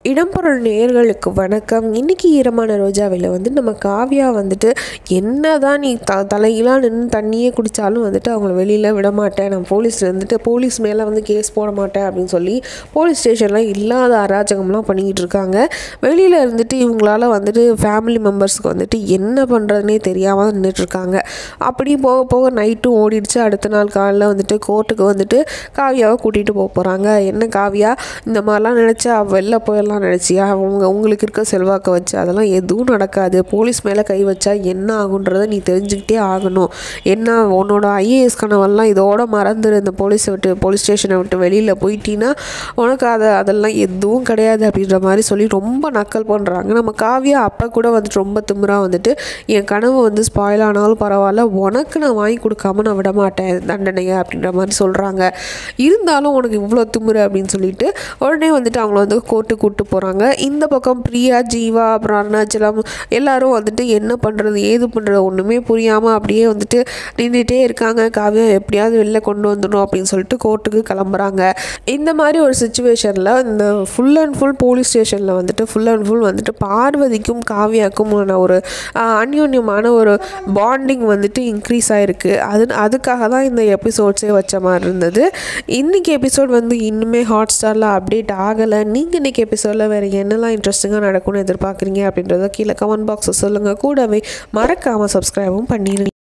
இடம்பொருள் நேயர்களுக்கு வணக்கம் இன்னைக்கு ஈரமான ரோஜாவில் வந்து நம்ம காவியா வந்துட்டு என்ன தான் நீ த தலையிலாம் நின்று தண்ணியே குடித்தாலும் வந்துட்டு அவங்கள வெளியில் விட மாட்டேன் நான் போலீஸ் வந்துட்டு போலீஸ் மேலே வந்து கேஸ் போட மாட்டேன் அப்படின்னு சொல்லி போலீஸ் ஸ்டேஷன்லாம் இல்லாத அராஜகம்லாம் பண்ணிக்கிட்டு இருக்காங்க வெளியில் இருந்துட்டு இவங்களால வந்துட்டு ஃபேமிலி மெம்பர்ஸ்க்கு வந்துட்டு என்ன பண்ணுறதுனே தெரியாமல் நின்றுட்டுருக்காங்க அப்படி போக போக நைட்டும் ஓடிடுச்சு அடுத்த நாள் காலையில் வந்துட்டு கோர்ட்டுக்கு வந்துட்டு காவியாவை கூட்டிகிட்டு போக போகிறாங்க என்ன காவியா இந்த மாதிரிலாம் நினச்சா வெளில போயிடலாம் நினச்சியா அவங்க உங்களுக்கு இருக்க செல்வாக்கை வச்சு அதெல்லாம் எதுவும் நடக்காது போலீஸ் மேலே கை வச்சா என்ன ஆகுன்றதை நீ தெரிஞ்சுக்கிட்டே ஆகணும் என்ன உன்னோட ஐஏஎஸ் கனவெல்லாம் இதோட மறந்துடு இந்த போலீஸை விட்டு போலீஸ் ஸ்டேஷனை விட்டு வெளியில் போயிட்டீங்கன்னா உனக்கு அதை அதெல்லாம் எதுவும் கிடையாது அப்படின்ற மாதிரி சொல்லி ரொம்ப நக்கல் பண்ணுறாங்க நம்ம காவியா அப்போ கூட வந்துட்டு ரொம்ப திமிரா வந்துட்டு என் கனவு வந்து ஸ்பாயில் ஆனாலும் பரவாயில்ல உனக்கு நான் வாங்கி கொடுக்காம நான் விட மாட்டேன் தண்டனையை அப்படின்ற மாதிரி சொல்கிறாங்க இருந்தாலும் உனக்கு இவ்வளோ திமிரு அப்படின்னு சொல்லிட்டு உடனே வந்துட்டு அவங்கள வந்து கோர்ட்டு கூப்பிட்டு போகிறாங்க இந்த பக்கம் பிரியா ஜீவா அப்புறம் அருணாச்சலம் எல்லாரும் வந்துட்டு என்ன பண்ணுறது ஏது பண்ணுறது ஒன்றுமே புரியாமல் அப்படியே வந்துட்டு நின்றுட்டே இருக்காங்க காவியம் எப்படியாவது வெளில கொண்டு வந்துடணும் அப்படின்னு சொல்லிட்டு கோர்ட்டுக்கு கிளம்புறாங்க இந்த மாதிரி ஒரு சுச்சுவேஷனில் இந்த ஃபுல் அண்ட் ஃபுல் போலீஸ் ஸ்டேஷனில் வந்துட்டு ஃபுல் அண்ட் ஃபுல் வந்துட்டு பார்வதிக்கும் காவியாக்கும் ஒரு ஆஹ், அந்யோன்யமான ஒரு பாண்டிங் வந்துட்டு இன்க்ரீஸ் ஆகிருக்கு அது அதுக்காக தான் இந்த எபிசோட்ஸே வச்ச மாதிரி இருந்தது இன்றைக்கி எபிசோட் வந்து இன்னுமே ஹாட் ஸ்டாரில் அப்டேட் ஆகலை நீங்கள் இன்றைக்கி எபிசோடில் வேறு என்னெல்லாம் இன்ட்ரெஸ்டிங்காக நடக்கும்னு எதிர்பார்க்குறீங்க அப்படின்றத கீழே கமெண்ட் பாக்ஸை சொல்லுங்கள் கூடவே மறக்காமல் சப்ஸ்கிரைபும் பண்ணிடுங்க